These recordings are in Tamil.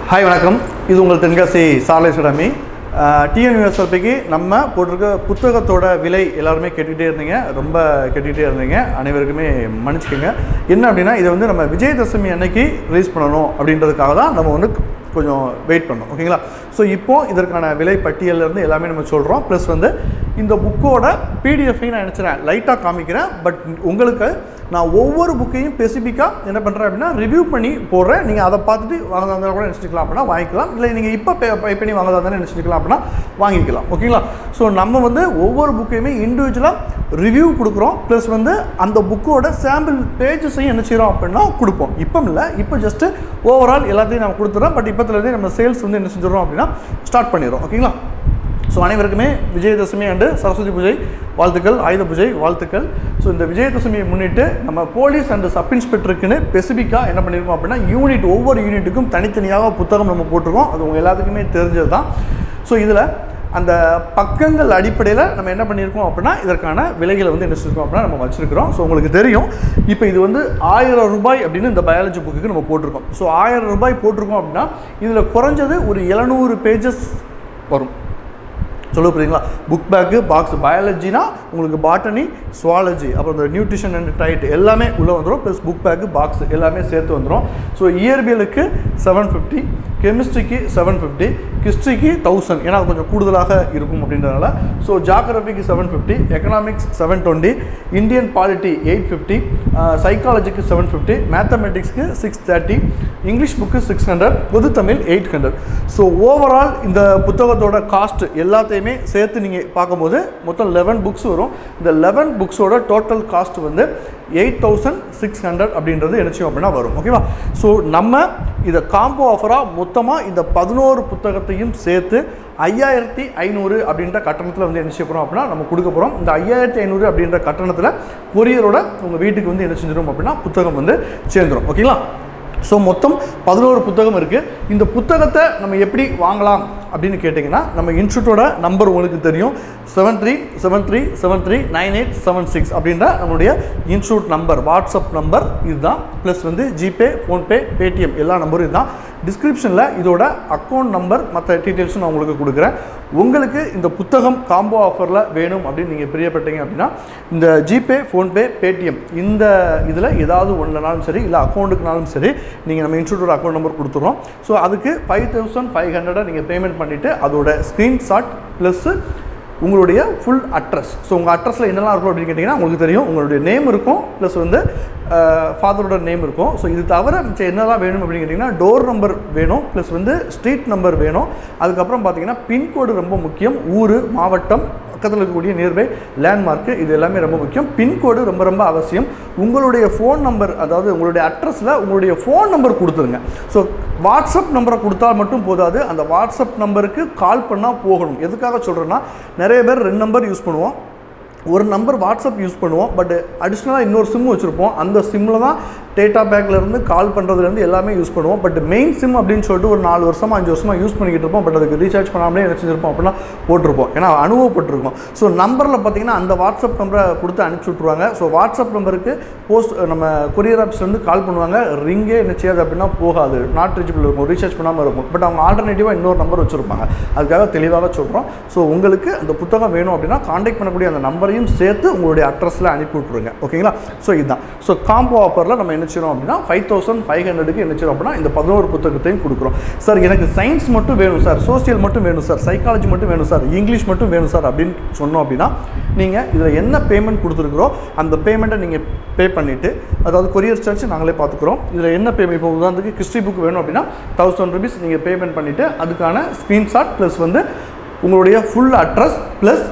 ஹாய் வணக்கம் இது உங்கள் தென்காசி சாலை அகாடமி டிஎன்யூஎஸ்எல்பிக்கு நம்ம போட்டிருக்க புத்தகத்தோட விலை எல்லாருமே கேட்டுக்கிட்டே இருந்தீங்க ரொம்ப கேட்டுக்கிட்டே இருந்தீங்க அனைவருக்குமே மன்னிச்சுக்கோங்க என்ன அப்படின்னா இதை வந்து நம்ம விஜயதசமி அன்னைக்கு ரிலீஸ் பண்ணணும் அப்படின்றதுக்காக தான் நம்ம வந்து கொஞ்சம் வெயிட் பண்ணோம் ஓகேங்களா ஸோ இப்போ இதற்கான விலை பட்டியல்ல இருந்து எல்லாமே நம்ம சொல்கிறோம் ப்ளஸ் வந்து இந்த புக்கோட பிடிஎஃபையும் நான் நினச்சிறேன் லைட்டாக காமிக்கிறேன் பட் உங்களுக்கு நான் ஒவ்வொரு புக்கையும் ஸ்பெசிஃபிக்காக என்ன பண்ணுறேன் அப்படின்னா ரிவ்யூ பண்ணி போடுறேன் நீங்கள் அதை பார்த்துட்டு வாங்கதா இருந்தாலும் கூட நினச்சிக்கலாம் அப்படின்னா வாங்கிக்கலாம் இல்லை நீங்கள் இப்போ பே பே பண்ணி வாங்கதா இருந்தாலும் நினச்சிக்கலாம் அப்படின்னா வாங்கிக்கலாம் ஓகேங்களா ஸோ நம்ம வந்து ஒவ்வொரு புக்கையுமே இண்டிவிஜுவலாக ரிவ்யூ கொடுக்குறோம் ப்ளஸ் வந்து அந்த புக்கோட சாம்பிள் பேஜஸையும் என்ன செய்கிறோம் அப்படின்னா கொடுப்போம் இப்போ இல்லை இப்போ ஜஸ்ட்டு ஓவரால் எல்லாத்தையும் நம்ம கொடுத்துறோம் பட் இப்போத்துலேருந்தே நம்ம சேல்ஸ் வந்து என்ன செஞ்சிடறோம் அப்படின்னா ஸ்டார்ட் பண்ணிடுறோம் ஓகேங்களா ஸோ அனைவருக்குமே விஜயதசமி அண்டு சரஸ்வதி பூஜை வாழ்த்துக்கள் ஆயுத பூஜை வாழ்த்துக்கள் ஸோ இந்த விஜயதசமியை முன்னிட்டு நம்ம போலீஸ் அண்டு சப் இன்ஸ்பெக்டருக்குன்னு ஸ்பெசிஃபிக்காக என்ன பண்ணியிருக்கோம் அப்படின்னா யூனிட் ஒவ்வொரு யூனிட்டுக்கும் தனித்தனியாக புத்தகம் நம்ம போட்டிருக்கோம் அது உங்கள் எல்லாத்துக்குமே தெரிஞ்சது தான் ஸோ இதில் அந்த பக்கங்கள் அடிப்படையில் நம்ம என்ன பண்ணியிருக்கோம் அப்படின்னா இதற்கான விலைகளை வந்து என்ன செஞ்சிருக்கோம் அப்படின்னா நம்ம வச்சிருக்கிறோம் ஸோ உங்களுக்கு தெரியும் இப்போ இது வந்து ஆயிரம் ரூபாய் அப்படின்னு இந்த பயாலஜி புக்குக்கு நம்ம போட்டிருக்கோம் ஸோ ஆயிரம் ரூபாய் போட்டிருக்கோம் அப்படின்னா இதில் குறைஞ்சது ஒரு எழுநூறு பேஜஸ் வரும் சொல்ல புரியுங்களா புக் பேக்கு பாக்ஸ் பயாலஜினா உங்களுக்கு பாட்டனி சுவாலஜி அப்புறம் இந்த நியூட்ரிஷன் அண்ட் டயட் எல்லாமே உள்ளே வந்துடும் ப்ளஸ் புக் பேக்கு பாக்ஸ் எல்லாமே சேர்த்து வந்துடும் ஸோ இயற்பியலுக்கு செவன் ஃபிஃப்டி கெமிஸ்ட்ரிக்கு செவன் ஃபிஃப்டி ஹிஸ்ட்ரிக்கு தௌசண்ட் ஏன்னா அது கொஞ்சம் கூடுதலாக இருக்கும் அப்படின்றதுனால ஸோ ஜாகிரபிக்கு seven fifty economics seven twenty Indian polity eight fifty சைக்காலஜிக்கு செவன் ஃபிஃப்டி மேத்தமெட்டிக்ஸ்க்கு six thirty English book six hundred பொது Tamil eight hundred so overall இந்த புத்தகத்தோட காஸ்ட் எல்லாத்தையுமே சேர்த்து நீங்கள் பார்க்கும்போது மொத்தம் லெவன் புக்ஸ் வரும் இந்த லெவன் புக்ஸோட டோட்டல் காஸ்ட் வந்து எயிட் தௌசண்ட் சிக்ஸ் ஹண்ட்ரட் அப்படின்றது என்ன செய்யும் அப்படின்னா வரும் ஓகேவா ஸோ நம்ம இதை காம்போ ஆஃபராக மொத்தமாக இந்த பதினோரு புத்தகத்தையும் சேர்த்து ஐயாயிரத்தி ஐநூறு அப்படின்ற கட்டணத்தில் வந்து என்ன செய்ய போகிறோம் அப்படின்னா நம்ம கொடுக்க போகிறோம் இந்த ஐயாயிரத்தி ஐநூறு அப்படின்ற கட்டணத்தில் கொரியரோட உங்கள் வீட்டுக்கு வந்து என்ன செஞ்சிடும் அப்படின்னா புத்தகம் வந்து சேர்ந்துடும் ஓகேங்களா ஸோ மொத்தம் பதினோரு புத்தகம் இருக்குது இந்த புத்தகத்தை நம்ம எப்படி வாங்கலாம் அப்படின்னு கேட்டிங்கன்னா நம்ம இன்ஸ்டியூட்டோட நம்பர் உங்களுக்கு தெரியும் seven three seven three seven three nine eight seven six அப்படின்ற நம்மளுடைய இன்ஸ்டியூட் நம்பர் வாட்ஸ்அப் நம்பர் இதுதான் ப்ளஸ் வந்து ஜிபே ஃபோன்பே பேடிஎம் எல்லா நம்பரும் இதுதான் டிஸ்கிரிப்ஷனில் இதோட அக்கௌண்ட் நம்பர் மற்ற டீட்டெயில்ஸும் நான் உங்களுக்கு கொடுக்குறேன் உங்களுக்கு இந்த புத்தகம் காம்போ ஆஃபரில் வேணும் அப்படின்னு நீங்கள் பிரியப்பட்டீங்க அப்படின்னா இந்த ஜிபே ஃபோன்பே பேடிஎம் இந்த இதில் ஏதாவது ஒன்றுனாலும் சரி இல்லை அக்கௌண்ட்டுக்குனாலும் சரி நீங்கள் நம்ம இன்ஸ்டியூட்டோட அக்கௌண்ட் நம்பர் கொடுத்துறோம் ஸோ அதுக்கு ஃபைவ் தௌசண்ட் ஃபைவ் ஹண்ட்ரடை நீங்கள் பேமெண்ட் பண்ணிவிட்டு அதோட ஸ்க்ரீன்ஷாட் ப்ளஸ்ஸு உங்களுடைய ஃபுல் அட்ரஸ் ஸோ உங்கள் அட்ரஸில் என்னெல்லாம் இருக்கும் அப்படின்னு கேட்டிங்கன்னா உங்களுக்கு தெரியும் உங்களுடைய நேம் இருக்கும் ப்ளஸ் வந்து ஃபாதரோட நேம் இருக்கும் ஸோ இது தவிர மிச்சம் என்னெல்லாம் வேணும் அப்படின்னு கேட்டிங்கன்னா டோர் நம்பர் வேணும் ப்ளஸ் வந்து ஸ்ட்ரீட் நம்பர் வேணும் அதுக்கப்புறம் பார்த்தீங்கன்னா பின்கோடு ரொம்ப முக்கியம் ஊர் மாவட்டம் பக்கத்தில் இருக்கக்கூடிய நியர்பை லேண்ட்மார்க்கு இது எல்லாமே ரொம்ப முக்கியம் பின்கோடு ரொம்ப ரொம்ப அவசியம் உங்களுடைய ஃபோன் நம்பர் அதாவது உங்களுடைய அட்ரஸில் உங்களுடைய ஃபோன் நம்பர் கொடுத்துருங்க ஸோ வாட்ஸ்அப் நம்பரை கொடுத்தா மட்டும் போதாது அந்த வாட்ஸ்அப் நம்பருக்கு கால் பண்ணால் போகணும் எதுக்காக சொல்கிறேன்னா நிறைய பேர் ரெண்டு நம்பர் யூஸ் பண்ணுவோம் ஒரு நம்பர் வாட்ஸ்அப் யூஸ் பண்ணுவோம் பட் அடிஷ்னலாக இன்னொரு சிம் வச்சுருப்போம் அந்த சிம்மில் தான் டேட்டா பேக்லேருந்து கால் பண்ணுறதுலேருந்து எல்லாமே யூஸ் பண்ணுவோம் பட் மெயின் சிம் அப்படின்னு சொல்லிட்டு ஒரு நாலு வருஷமாக அஞ்சு வருஷமாக யூஸ் பண்ணிக்கிட்டு இருப்போம் பட் அதுக்கு ரீசார்ஜ் பண்ணாமலே என்ன செஞ்சிருப்போம் அப்படின்னா போட்டிருப்போம் ஏன்னா அனுபவப்பட்டிருக்கோம் ஸோ நம்பரில் பார்த்தீங்கன்னா அந்த வாட்ஸ்அப் நம்பரை கொடுத்து அனுப்பிச்சி விட்ருவாங்க ஸோ வாட்ஸ்அப் நம்பருக்கு போஸ்ட் நம்ம கொரியர் ஆஃபீஸ்லேருந்து கால் பண்ணுவாங்க ரிங்கே என்ன செய்யாது அப்படின்னா போகாது நாட் ரீச்சபிள் இருக்கும் ரீசார்ஜ் பண்ணாமல் இருக்கும் பட் அவங்க ஆல்டர்னேட்டிவாக இன்னொரு நம்பர் வச்சுருப்பாங்க அதுக்காக தெளிவாக சொல்கிறோம் ஸோ உங்களுக்கு அந்த புத்தகம் வேணும் அப்படின்னா காண்டாக்ட் பண்ணக்கூடிய அந்த நம்பரையும் சேர்த்து உங்களுடைய அட்ரஸில் அனுப்பி விட்ருங்க ஓகேங்களா ஸோ இதுதான் ஸோ காம்போ ஆஃபரில் நம்ம என்ன செய்யறோம் அப்படின்னா ஃபைவ் தௌசண்ட் ஃபைவ் ஹண்ட்ரடுக்கு என்ன செய்யறோம் அப்படின்னா இந்த பதினோரு புத்தகத்தையும் கொடுக்குறோம் சார் எனக்கு சயின்ஸ் மட்டும் வேணும் சார் சோசியல் மட்டும் வேணும் சார் சைக்காலஜி மட்டும் வேணும் சார் இங்கிலீஷ் மட்டும் வேணும் சார் அப்படின்னு சொன்னோம் அப்படின்னா நீங்கள் இதில் என்ன பேமெண்ட் கொடுத்துருக்குறோ அந்த பேமெண்ட்டை நீங்கள் பே பண்ணிவிட்டு அதாவது கொரியர் சார்ஜ் நாங்களே பார்த்துக்குறோம் இதில் என்ன பேமெண்ட் இப்போ உதாரணத்துக்கு ஹிஸ்ட்ரி புக் வேணும் அப்படின்னா தௌசண்ட் ருபீஸ் நீங்கள் பேமெண்ட் பண்ணிவிட்டு அதுக்கான ஸ்க்ரீன்ஷாட் ப்ளஸ் வந்து உங்களுடைய ஃபுல் அட்ரஸ் ப்ளஸ்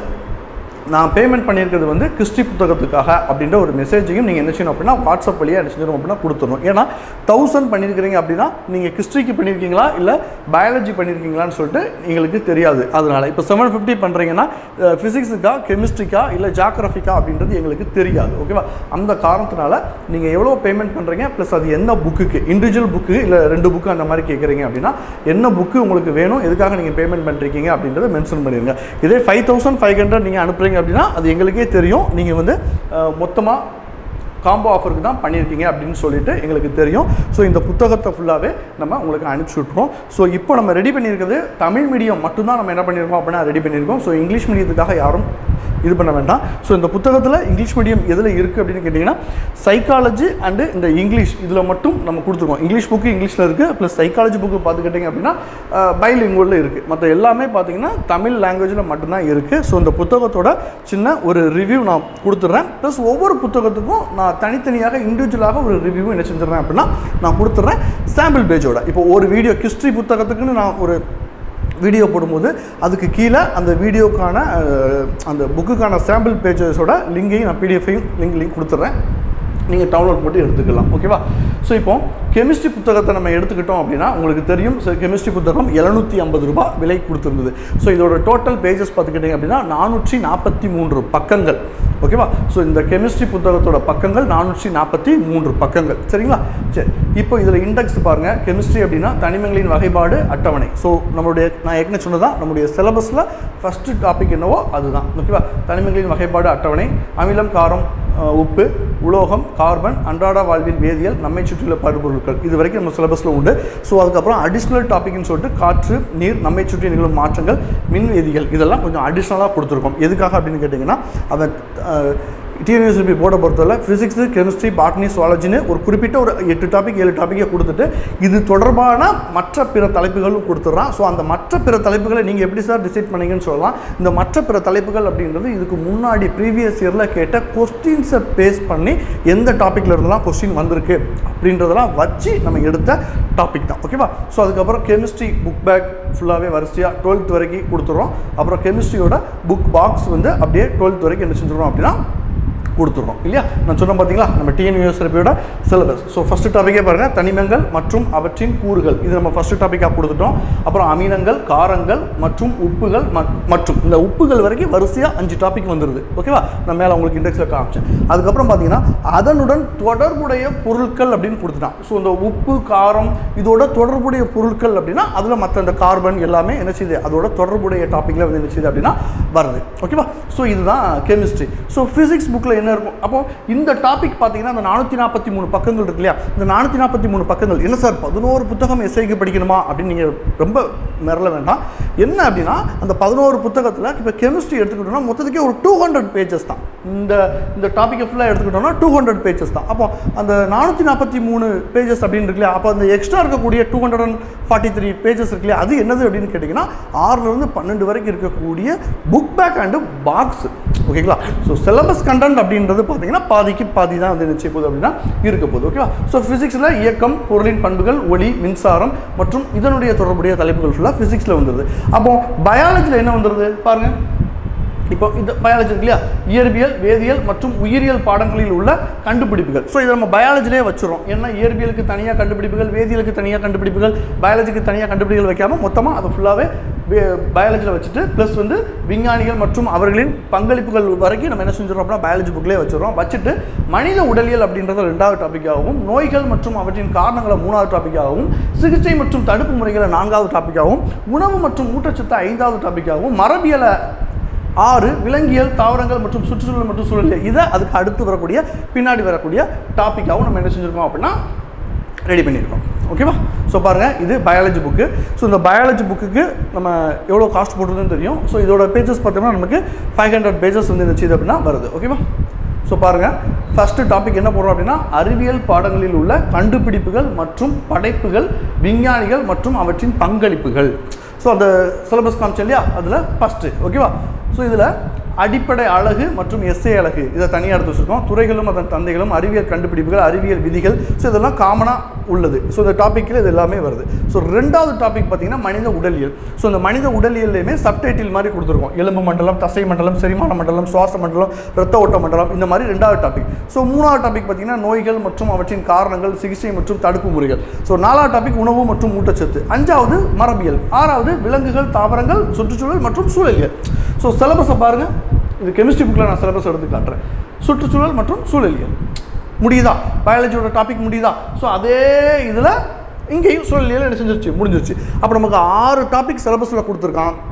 நான் பேமெண்ட் பண்ணியிருக்கிறது வந்து கிறிஸ்டி புத்தகத்துக்காக அப்படின்ற ஒரு மெசேஜையும் நீங்கள் என்ன செய்யணும் அப்படின்னா வாட்ஸ்அப் வழியாக என்ன செஞ்சிடும் அப்படின்னா கொடுத்துடணும் ஏன்னா தௌசண்ட் பண்ணியிருக்கிறீங்க அப்படின்னா நீங்கள் கிறிஸ்ட்ரிக்கு பண்ணியிருக்கீங்களா இல்லை பயாலஜி பண்ணியிருக்கீங்களான்னு சொல்லிட்டு எங்களுக்கு தெரியாது அதனால் இப்போ செவன் ஃபிஃப்டி பண்ணுறீங்கன்னா ஃபிசிக்ஸுக்கா கெமிஸ்ட்ரிக்கா இல்லை ஜாகிரஃபிக்கா அப்படின்றது எங்களுக்கு தெரியாது ஓகேவா அந்த காரணத்தினால நீங்கள் எவ்வளோ பேமெண்ட் பண்ணுறீங்க ப்ளஸ் அது என்ன புக்குக்கு இண்டிவிஜுவல் புக்கு இல்லை ரெண்டு புக்கு அந்த மாதிரி கேட்குறீங்க அப்படின்னா என்ன புக்கு உங்களுக்கு வேணும் எதுக்காக நீங்கள் பேமெண்ட் பண்ணிருக்கீங்க அப்படின்றத மென்ஷன் பண்ணிடுங்க இதே ஃபைவ் தௌசண்ட் ஃபைவ் ஹண்ட்ரட் நீங்கள் அனுப்புறீங்க அப்படின்னா அது எங்களுக்கே தெரியும் நீங்கள் வந்து மொத்தமாக காம்போ ஆஃபருக்கு தான் பண்ணியிருக்கீங்க அப்படின்னு சொல்லிட்டு எங்களுக்கு தெரியும் ஸோ இந்த புத்தகத்தை ஃபுல்லாகவே நம்ம உங்களுக்கு அனுப்பிச்சி விட்ருவோம் ஸோ இப்போ நம்ம ரெடி பண்ணியிருக்கிறது தமிழ் மீடியம் மட்டும்தான் நம்ம என்ன பண்ணியிருக்கோம் அப்படின்னா ரெடி பண்ணியிருக்கோம் ஸோ இங்கிலீஷ் மீடியத்துக்காக யாரும் இது பண்ண வேண்டாம் ஸோ இந்த புத்தகத்தில் இங்கிலீஷ் மீடியம் எதில் இருக்குது அப்படின்னு கேட்டிங்கன்னா சைக்காலஜி அண்டு இந்த இங்கிலீஷ் இதில் மட்டும் நம்ம கொடுத்துருக்கோம் இங்கிலீஷ் புக்கு இங்கிலீஷில் இருக்குது ப்ளஸ் சைக்காலஜி புக்கு பார்த்துக்கிட்டிங்க அப்படின்னா பைலிங்குவலில் இருக்குது மற்ற எல்லாமே பார்த்தீங்கன்னா தமிழ் லாங்குவேஜில் மட்டும்தான் இருக்குது ஸோ இந்த புத்தகத்தோட சின்ன ஒரு ரிவ்யூ நான் கொடுத்துட்றேன் ப்ளஸ் ஒவ்வொரு புத்தகத்துக்கும் நான் தனித்தனியாக இண்டிவிஜுவலாக ஒரு ரிவ்யூ என்ன செஞ்சிடறேன் அப்படின்னா நான் கொடுத்துட்றேன் சாம்பிள் பேஜோட இப்போ ஒரு வீடியோ ஹிஸ்ட்ரி புத்தகத்துக்குன்னு நான் ஒரு வீடியோ போடும்போது அதுக்கு கீழே அந்த வீடியோக்கான அஹ், அந்த புக்குக்கான சாம்பிள் பேஜஸோட லிங்கையும் நான் பிடிஎஃபையும் லிங்க் லிங்க் கொடுத்துட்றேன் நீங்கள் டவுன்லோட் போட்டு எடுத்துக்கலாம் ஓகேவா ஸோ இப்போ கெமிஸ்ட்ரி புத்தகத்தை நம்ம எடுத்துக்கிட்டோம் அப்படின்னா உங்களுக்கு தெரியும் கெமிஸ்ட்ரி புத்தகம் எழுநூற்றி ஐம்பது ரூபாய் விலை கொடுத்துருந்தது ஸோ இதோட டோட்டல் பேஜஸ் பார்த்துக்கிட்டிங்க அப்படின்னா நானூற்றி நாற்பத்தி மூன்று பக்கங்கள் ஓகேவா ஸோ இந்த கெமிஸ்ட்ரி புத்தகத்தோட பக்கங்கள் நானூற்றி நாற்பத்தி மூன்று பக்கங்கள் சரிங்களா சரி இப்போ இதில் இண்டெக்ஸ் பாருங்கள் கெமிஸ்ட்ரி அப்படின்னா தனிமங்களின் வகைப்பாடு அட்டவணை ஸோ நம்மளுடைய நான் ஏற்கனவே சொன்னதான் நம்மளுடைய சிலபஸில் ஃபஸ்ட்டு டாபிக் என்னவோ அதுதான் ஓகேவா தனிமங்களின் வகைப்பாடு அட்டவணை அமிலம் காரம் அஹ், உப்பு உலோகம் கார்பன் அன்றாட வாழ்வின் வேதியியல் நம்மை சுற்றியுள்ள பருப்பொருட்கள் இது வரைக்கும் நம்ம சிலபஸில் உண்டு ஸோ அதுக்கப்புறம் அடிஷ்னல் டாபிக்னு சொல்லிட்டு காற்று நீர் நம்மை சுற்றி நிகழும் மாற்றங்கள் மின் வேதியியல் இதெல்லாம் கொஞ்சம் அடிஷ்னலாக கொடுத்துருக்கோம் எதுக்காக அப்படின்னு கேட்டிங்கன்னா அவன் டிஎன்யூஎஸ்பி போர்டை பொறுத்தவரை ஃபிசிக்ஸு கெமிஸ்ட்ரி பாட்னி சுவாலஜின்னு ஒரு குறிப்பிட்ட ஒரு எட்டு டாபிக் ஏழு டாப்பிக்கை கொடுத்துட்டு இது தொடர்பான மற்ற பிற தலைப்புகளும் கொடுத்துட்றான் ஸோ அந்த மற்ற பிற தலைப்புகளை நீங்கள் எப்படி சார் டிசைட் பண்ணீங்கன்னு சொல்லலாம் இந்த மற்ற பிற தலைப்புகள் அப்படின்றது இதுக்கு முன்னாடி ப்ரீவியஸ் இயரில் கேட்ட கொஸ்டின்ஸை பேஸ் பண்ணி எந்த டாப்பிக்கில் இருந்தெல்லாம் கொஸ்டின் வந்திருக்கு அப்படின்றதெல்லாம் வச்சு நம்ம எடுத்த டாபிக் தான் ஓகேவா ஸோ அதுக்கப்புறம் கெமிஸ்ட்ரி புக் பேக் ஃபுல்லாகவே வரிசையாக டுவெல்த் வரைக்கும் கொடுத்துறோம் அப்புறம் கெமிஸ்ட்ரியோட புக் பாக்ஸ் வந்து அப்படியே டுவெல்த் வரைக்கும் என்ன செஞ்சுருவோம் அப்படின்னா கொடுத்துட்றோம் இல்லையா நான் சொன்னேன் பார்த்தீங்களா நம்ம டிஎன்யூஎஸ்ஆர்பியோட சிலபஸ் ஸோ ஃபஸ்ட்டு டாப்பிக்கே பாருங்கள் தனிமங்கள் மற்றும் அவற்றின் கூறுகள் இது நம்ம ஃபஸ்ட்டு டாப்பிக்காக கொடுத்துட்டோம் அப்புறம் அமிலங்கள் காரங்கள் மற்றும் உப்புகள் ம- மற்றும் இந்த உப்புகள் வரைக்கும் வரிசையாக அஞ்சு டாபிக் வந்துடுது ஓகேவா நான் மேலே உங்களுக்கு இண்டெக்ஸில் காமிச்சேன் அதுக்கப்புறம் பார்த்தீங்கன்னா அதனுடன் தொடர்புடைய பொருட்கள் அப்படின்னு கொடுத்துட்டான் ஸோ இந்த உப்பு காரம் இதோட தொடர்புடைய பொருட்கள் அப்படின்னா அதில் மற்ற இந்த கார்பன் எல்லாமே என்ன செய்யுது அதோட தொடர்புடைய டாப்பிக்கில் வந்து என்ன செய்யுது அப்படின்னா வருது ஓகேவா ஸோ இதுதான் கெமிஸ்ட்ரி ஸோ ஃபிசிக்ஸ் புக்கில் என்ன இருக்கும் அப்போ இந்த டாபிக் பார்த்தீங்கன்னா அந்த நானூற்றி நாற்பத்தி மூணு பக்கங்கள் இருக்கு இல்லையா இந்த நானூற்றி நாற்பத்தி மூணு பக்கங்கள் என்ன சார் பதினோரு புத்தகம் எஸ்ஐக்கு படிக்கணுமா அப்படின்னு நீங்கள் ரொம்ப மிரள வேண்டாம் என்ன அப்படின்னா அந்த பதினோரு புத்தகத்தில் இப்போ கெமிஸ்ட்ரி எடுத்துக்கிட்டோம்னா மொத்தத்துக்கே ஒரு டூ ஹண்ட்ரட் பேஜஸ் தான் இந்த இந்த டாப்பிக்கை ஃபுல்லாக எடுத்துக்கிட்டோம்னா டூ ஹண்ட்ரட் பேஜஸ் தான் அப்போ அந்த நானூற்றி நாற்பத்தி மூணு பேஜஸ் அப்படின்னு இருக்கு இல்லையா அப்போ அந்த எக்ஸ்ட்ரா இருக்கக்கூடிய two hundred and forty three pages இருக்கு இல்லையா அது என்னது அப்படின்னு கேட்டிங்கன்னா ஆறுலேருந்து பன்னெண்டு வரைக்கும் இருக்கக்கூடிய புக் பேக் அண்டு பாக்ஸ் ஓகேங்களா ஸோ சிலபஸ் கண்டென்ட் அப்படின்றது பார்த்தீங்கன்னா பாதிக்கு பாதி தான் வந்து நிச்சய போகுது அப்படின்னா இருக்க போகுது ஓகேவா ஸோ ஃபிசிக்ஸில் இயக்கம் பொருளின் பண்புகள் ஒளி மின்சாரம் மற்றும் இதனுடைய தொடர்புடைய தலைப்புகள் ஃபுல்லாக ஃபிசிக்ஸில் வந்துடுது அப்போ பயாலஜியில் என்ன வந்துடுது பாருங்கள் இப்போ இந்த பயாலஜி இருக்கு இல்லையா இயற்பியல் வேதியியல் மற்றும் உயிரியல் பாடங்களில் உள்ள கண்டுபிடிப்புகள் ஸோ இதை நம்ம பயாலஜிலே வச்சுருவோம் ஏன்னா இயற்பியலுக்கு தனியாக கண்டுபிடிப்புகள் வேதியியலுக்கு தனியாக கண்டுபிடிப்புகள் பயாலஜிக்கு தனியாக கண்டுபிடிப்புகள் வைக்காமல் மொத்தமாக அதை ஃபுல்லாகவே பயாலஜியில் வச்சுட்டு ப்ளஸ் வந்து விஞ்ஞானிகள் மற்றும் அவர்களின் பங்களிப்புகள் வரைக்கும் நம்ம என்ன செஞ்சிடறோம் அப்படின்னா பயாலஜி புக்லேயே வச்சுருவோம் வச்சுட்டு மனித உடலியல் அப்படின்றத ரெண்டாவது டாப்பிக்காகவும் நோய்கள் மற்றும் அவற்றின் காரணங்களை மூணாவது டாப்பிக்காகவும் சிகிச்சை மற்றும் தடுப்பு முறைகளை நான்காவது டாப்பிக்காகவும் உணவு மற்றும் ஊட்டச்சத்து ஐந்தாவது டாப்பிக்காகவும் மரபியலை ஆறு விலங்கியல் தாவரங்கள் மற்றும் சுற்றுச்சூழல் மற்றும் சூழலியல் இதை அதுக்கு அடுத்து வரக்கூடிய பின்னாடி வரக்கூடிய டாப்பிக்காகவும் நம்ம என்ன செஞ்சுருக்கோம் அப்படின்னா ரெடி பண்ணியிருக்கோம் ஓகேவா ஸோ பாருங்கள் இது பயாலஜி புக்கு ஸோ இந்த பயாலஜி புக்குக்கு நம்ம எவ்வளோ காஸ்ட் போட்டுருதுன்னு தெரியும் ஸோ இதோட பேஜஸ் பார்த்தோம்னா நமக்கு ஃபைவ் ஹண்ட்ரட் பேஜஸ் வந்து இருந்துச்சு அப்படின்னா வருது ஓகேவா ஸோ பாருங்கள் ஃபஸ்ட்டு டாபிக் என்ன போடுறோம் அப்படின்னா அறிவியல் பாடங்களில் உள்ள கண்டுபிடிப்புகள் மற்றும் படைப்புகள் விஞ்ஞானிகள் மற்றும் அவற்றின் பங்களிப்புகள் ஸோ அந்த சிலபஸ் காமிச்சேன் இல்லையா அதில் ஃபஸ்ட்டு ஓகேவா ஸோ இதில் அடிப்படை அழகு மற்றும் எஸ்ஏ அழகு இதை தனியாக எடுத்து வச்சுருக்கோம் துறைகளும் அதன் தந்தைகளும் அறிவியல் கண்டுபிடிப்புகள் அறிவியல் விதிகள் ஸோ இதெல்லாம் காமனாக உள்ளது ஸோ இந்த டாப்பிக்கில் இது எல்லாமே வருது ஸோ ரெண்டாவது டாபிக் பார்த்தீங்கன்னா மனித உடலியல் ஸோ இந்த மனித உடலியல்லையுமே சப்டைட்டில் மாதிரி கொடுத்துருக்கோம் எலும்பு மண்டலம் தசை மண்டலம் செரிமான மண்டலம் சுவாச மண்டலம் இரத்த ஓட்ட மண்டலம் இந்த மாதிரி ரெண்டாவது டாபிக் ஸோ மூணாவது டாபிக் பார்த்தீங்கன்னா நோய்கள் மற்றும் அவற்றின் காரணங்கள் சிகிச்சை மற்றும் தடுப்பு முறைகள் ஸோ நாலாவது டாபிக் உணவு மற்றும் ஊட்டச்சத்து அஞ்சாவது மரபியல் ஆறாவது விலங்குகள் தாவரங்கள் சுற்றுச்சூழல் மற்றும் சூழலியல் ஸோ சிலபஸை பாருங்கள் இது கெமிஸ்ட்ரி புக்கில் நான் சிலபஸ் எடுத்து காட்டுறேன் சுற்றுச்சூழல் மற்றும் சூழலியல் முடியுதா பயாலஜியோட டாபிக் முடியுதா ஸோ அதே இதில் இங்கேயும் சூழலியல் என்ன செஞ்சிருச்சு முடிஞ்சிருச்சு அப்போ நமக்கு ஆறு டாபிக் சிலபஸில் கொடுத்துருக்கான்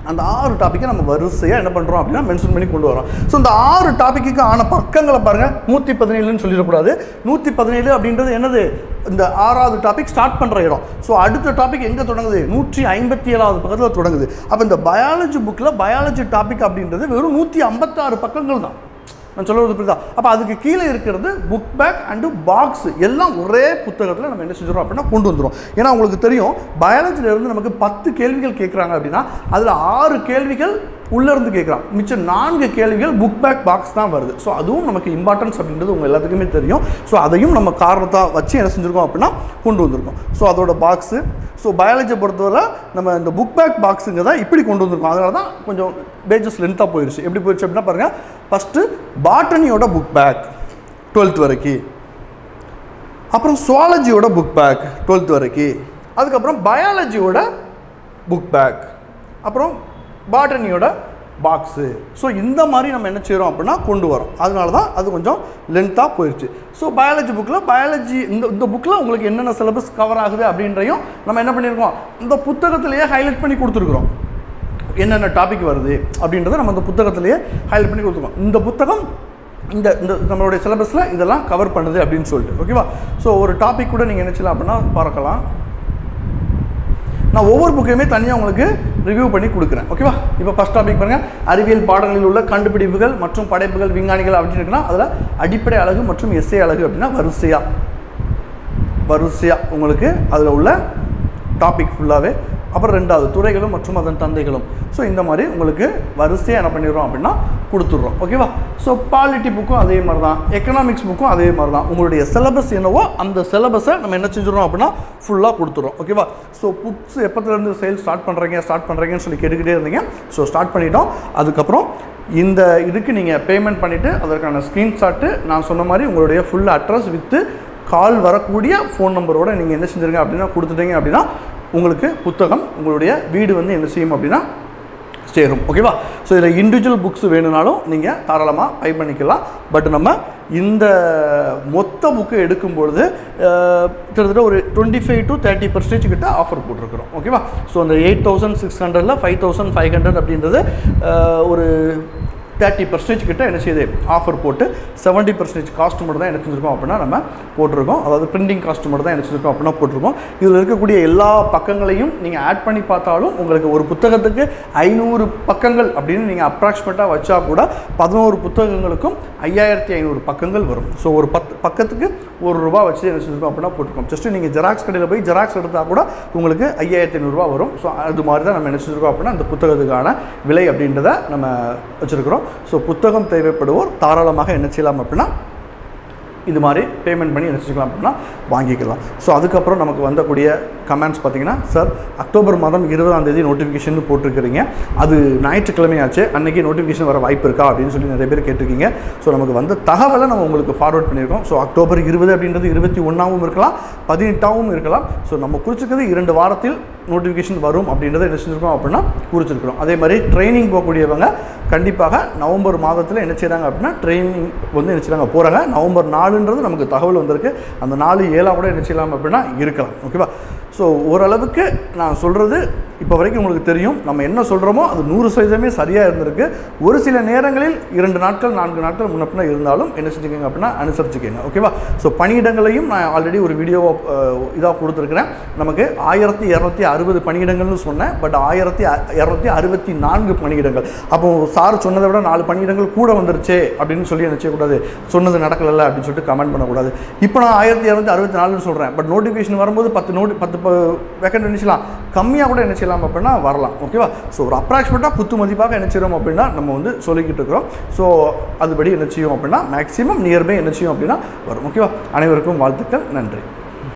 அந்த ஆறு டாப்பிக்கை நம்ம வரிசையாக என்ன பண்ணுறோம் அப்படின்னா மென்ஷன் பண்ணி கொண்டு வரோம் ஸோ இந்த ஆறு டாப்பிக்கு ஆன பக்கங்களை பாருங்கள் நூற்றி பதினேழுன்னு சொல்லிடக்கூடாது நூற்றி பதினேழு அப்படின்றது என்னது இந்த ஆறாவது டாபிக் ஸ்டார்ட் பண்ணுற இடம் ஸோ அடுத்த டாபிக் எங்கே தொடங்குது நூற்றி ஐம்பத்தி ஏழாவது பக்கத்தில் தொடங்குது அப்போ இந்த பயாலஜி புக்கில் பயாலஜி டாபிக் அப்படின்றது வெறும் நூற்றி ஐம்பத்தாறு பக்கங்கள் தான் நான் சொல்லுவது புரியுதா அப்போ அதுக்கு கீழே இருக்கிறது புக் பேக் அண்டு பாக்ஸ் எல்லாம் ஒரே புத்தகத்தில் நம்ம என்ன செஞ்சிடறோம் அப்படின்னா கொண்டு வந்துடும் ஏன்னா உங்களுக்கு தெரியும் பயாலஜில இருந்து நமக்கு பத்து கேள்விகள் கேட்குறாங்க அப்படின்னா அதில் ஆறு கேள்விகள் உள்ளே இருந்து கேட்குறான் மிச்சம் நான்கு கேள்விகள் புக் பேக் பாக்ஸ் தான் வருது ஸோ அதுவும் நமக்கு இம்பார்ட்டன்ஸ் அப்படின்றது உங்கள் எல்லாத்துக்குமே தெரியும் ஸோ அதையும் நம்ம காரணத்தை வச்சு என்ன செஞ்சுருக்கோம் அப்படின்னா கொண்டு வந்திருக்கோம் ஸோ அதோட பாக்ஸு ஸோ பயாலஜியை பொறுத்தவரை நம்ம இந்த புக் பேக் பாக்ஸுங்க தான் இப்படி கொண்டு வந்திருக்கோம் அதனால தான் கொஞ்சம் பேஜஸ் லென்த்தாக போயிடுச்சு எப்படி போயிடுச்சு அப்படின்னா பாருங்கள் ஃபஸ்ட்டு பாட்டனியோட புக் பேக் டுவெல்த் வரைக்கும் அப்புறம் சுவாலஜியோட புக் பேக் டுவெல்த் வரைக்கும் அதுக்கப்புறம் பயாலஜியோட புக் பேக் அப்புறம் பாட்டனியோட பாக்ஸு ஸோ இந்த மாதிரி நம்ம என்ன செய்கிறோம் அப்படின்னா கொண்டு வரோம் அதனால தான் அது கொஞ்சம் லென்த்தாக போயிடுச்சு ஸோ பயாலஜி புக்கில் பயாலஜி இந்த இந்த புக்கில் உங்களுக்கு என்னென்ன சிலபஸ் கவர் ஆகுது அப்படின்றையும் நம்ம என்ன பண்ணியிருக்கோம் இந்த புத்தகத்திலேயே ஹைலைட் பண்ணி கொடுத்துருக்குறோம் என்னென்ன டாபிக் வருது அப்படின்றத நம்ம இந்த புத்தகத்திலேயே ஹைலைட் பண்ணி கொடுத்துருக்கோம் இந்த புத்தகம் இந்த இந்த நம்மளுடைய சிலபஸில் இதெல்லாம் கவர் பண்ணுது அப்படின்னு சொல்லிட்டு ஓகேவா ஸோ ஒரு டாபிக் கூட நீங்கள் என்ன செய்யலாம் அப்படின்னா பார்க்கலாம் நான் ஒவ்வொரு புக்கையுமே தனியாக உங்களுக்கு ரிவ்யூ பண்ணி கொடுக்குறேன் ஓகேவா இப்போ ஃபஸ்ட் டாபிக் பாருங்கள் அறிவியல் பாடங்களில் உள்ள கண்டுபிடிப்புகள் மற்றும் படைப்புகள் விஞ்ஞானிகள் அப்படின்னு இருக்குன்னா அதில் அடிப்படை அழகு மற்றும் எஸ்ஏ அழகு அப்படின்னா வரிசையாக வரிசையாக உங்களுக்கு அதில் உள்ள டாபிக் ஃபுல்லாகவே அப்புறம் ரெண்டாவது துறைகளும் மற்றும் அதன் தந்தைகளும் ஸோ இந்த மாதிரி உங்களுக்கு வரிசையாக என்ன பண்ணிடுறோம் அப்படின்னா கொடுத்துட்றோம் ஓகேவா ஸோ பாலிட்டி புக்கும் அதே மாதிரி தான் எக்கனாமிக்ஸ் புக்கும் அதே மாதிரி தான் உங்களுடைய சிலபஸ் என்னவோ அந்த சிலபஸை நம்ம என்ன செஞ்சிடறோம் அப்படின்னா ஃபுல்லாக கொடுத்துறோம் ஓகேவா ஸோ புக்ஸ் எப்போத்துலேருந்து சேல் ஸ்டார்ட் பண்ணுறீங்க ஸ்டார்ட் பண்ணுறீங்கன்னு சொல்லி கேட்டுக்கிட்டே இருந்தீங்க ஸோ ஸ்டார்ட் பண்ணிட்டோம் அதுக்கப்புறம் இந்த இதுக்கு நீங்கள் பேமெண்ட் பண்ணிவிட்டு அதற்கான ஸ்க்ரீன்ஷாட்டு நான் சொன்ன மாதிரி உங்களுடைய ஃபுல் அட்ரஸ் வித்து கால் வரக்கூடிய ஃபோன் நம்பரோட நீங்கள் என்ன செஞ்சுருங்க அப்படின்னா கொடுத்துட்டீங்க அப்படின்னா உங்களுக்கு புத்தகம் உங்களுடைய வீடு வந்து என்ன செய்யும் அப்படின்னா சேரும் ஓகேவா ஸோ இதில் இண்டிவிஜுவல் புக்ஸ் வேணும்னாலும் நீங்கள் தாராளமாக பை பண்ணிக்கலாம் பட் நம்ம இந்த மொத்த புக்கு எடுக்கும் பொழுது அஹ், கிட்டத்தட்ட ஒரு twenty five to thirty percentage கிட்ட ஆஃபர் போட்டிருக்கிறோம் ஓகேவா ஸோ அந்த எயிட் தௌசண்ட் சிக்ஸ் ஹண்ட்ரடில் ஃபைவ் தௌசண்ட் ஃபைவ் ஹண்ட்ரட் அப்படின்றது அஹ், ஒரு தேர்ட்டி பர்சன்டேஜ் கிட்ட என்ன செய்யுது ஆஃபர் போட்டு செவன்ட்டி பர்சன்டேஜ் காஸ்ட் மட்டும் தான் என்ன செஞ்சுருக்கோம் அப்படின்னா நம்ம போட்டிருக்கோம் அதாவது பிரிண்டிங் காஸ்ட் மட்டும் தான் என்ன செஞ்சுருக்கோம் அப்படின்னா போட்டிருக்கோம் இதில் இருக்கக்கூடிய எல்லா பக்கங்களையும் நீங்கள் ஆட் பண்ணி பார்த்தாலும் உங்களுக்கு ஒரு புத்தகத்துக்கு ஐநூறு பக்கங்கள் அப்படின்னு நீங்கள் அப்ராக்சிமேட்டாக வச்சா கூட பதினோரு புத்தகங்களுக்கும் ஐயாயிரத்தி ஐநூறு பக்கங்கள் வரும் ஸோ ஒரு பத்து பக்கத்துக்கு ஒரு ரூபா வச்சு என்ன செஞ்சுருக்கோம் அப்படின்னா போட்டிருக்கோம் ஜஸ்ட் நீங்கள் ஜெராக்ஸ் கடையில் போய் ஜெராக்ஸ் எடுத்தால் கூட உங்களுக்கு ஐயாயிரத்தி ஐநூறுரூவா வரும் ஸோ அது மாதிரி தான் நம்ம என்ன செஞ்சுருக்கோம் அப்படின்னா அந்த புத்தகத்துக்கான விலை அப்படின்றத நம்ம வச்சுருக்கிறோம் ஸோ புத்தகம் தேவைப்படுவோர் தாராளமாக என்ன செய்யலாம் அப்படின்னா இது மாதிரி பேமெண்ட் பண்ணி என்ன செஞ்சுக்கலாம் அப்படின்னா வாங்கிக்கலாம் ஸோ அதுக்கப்புறம் நமக்கு வந்தக்கூடிய கமெண்ட்ஸ் பார்த்தீங்கன்னா சார் அக்டோபர் மாதம் இருபதாம் தேதி நோட்டிஃபிகேஷன் போட்டிருக்கிறீங்க அது ஞாயிற்றுக்கிழமையாச்சு அன்னைக்கு நோட்டிஃபிகேஷன் வர வாய்ப்பு இருக்கா அப்படின்னு சொல்லி நிறைய பேர் கேட்டிருக்கீங்க ஸோ நமக்கு வந்த தகவலை நம்ம உங்களுக்கு ஃபார்வர்ட் பண்ணியிருக்கோம் ஸோ அக்டோபர் இருபது அப்படின்றது இருபத்தி ஒன்றாவும் இருக்கலாம் பதினெட்டாவும் இருக்கலாம் ஸோ நம்ம குறிச்சிருக்கிறது இரண்டு வாரத்தில் நோட்டிஃபிகேஷன் வரும் அப்படின்றத என்ன செஞ்சுருக்கோம் அப்படின்னா குறிச்சிருக்கிறோம் அதே மாதிரி ட்ரைனிங் போகக்கூடியவங்க கண்டிப்பாக நவம்பர் மாதத்தில் என்ன செய்கிறாங்க அப்படின்னா ட்ரைனிங் வந்து என்ன செய்கிறாங்க போகிறாங்க நவம்பர் நாலுன்றது நமக்கு தகவல் வந்திருக்கு அந்த நாலு ஏழாக கூட என்ன செய்யலாம் அப்படின்னா இருக்கலாம் ஓகேவா ஸோ ஓரளவுக்கு நான் சொல்கிறது இப்போ வரைக்கும் உங்களுக்கு தெரியும் நம்ம என்ன சொல்கிறோமோ அது நூறு சதவீதமே சரியாக இருந்திருக்கு ஒரு சில நேரங்களில் இரண்டு நாட்கள் நான்கு நாட்கள் முன்னப்பின இருந்தாலும் என்ன செஞ்சுக்கோங்க அப்படின்னா அனுசரிச்சுக்கோங்க ஓகேவா ஸோ பணியிடங்களையும் நான் ஆல்ரெடி ஒரு வீடியோ இதாக கொடுத்துருக்குறேன் நமக்கு ஆயிரத்தி இரநூத்தி அறுபது பணியிடங்கள்னு சொன்னேன் பட் ஆயிரத்தி இரநூத்தி அறுபத்தி நான்கு பணியிடங்கள் அப்போ சார் சொன்னதை விட நாலு பணியிடங்கள் கூட வந்துருச்சே அப்படின்னு சொல்லி என்ன செய்யக்கூடாது சொன்னது நடக்கல அப்படின்னு சொல்லிட்டு கமெண்ட் பண்ணக்கூடாது இப்போ நான் ஆயிரத்தி இரநூத்தி அறுபத்தி நாலுன்னு சொல்கிறேன் பட் நோட்டிஃபிகேஷன் வரும்போது பத்து நோட்டி பத்து வேக்கண்ட் என்ன செய்யலாம் கம்மியாக கூட என்ன செய்யலாம் அப்படின்னா வரலாம் ஓகேவா ஸோ ஒரு அப்ராக்சிமேட்டாக குத்து மதிப்பாக என்ன செய்கிறோம் அப்படின்னா நம்ம வந்து சொல்லிக்கிட்டு இருக்கிறோம் ஸோ அதுபடி என்ன செய்யும் அப்படின்னா மேக்ஸிமம் நியர்பை என்ன செய்யும் அப்படின்னா வரும் ஓகேவா அனைவருக்கும் வாழ்த்துக்கள் நன்றி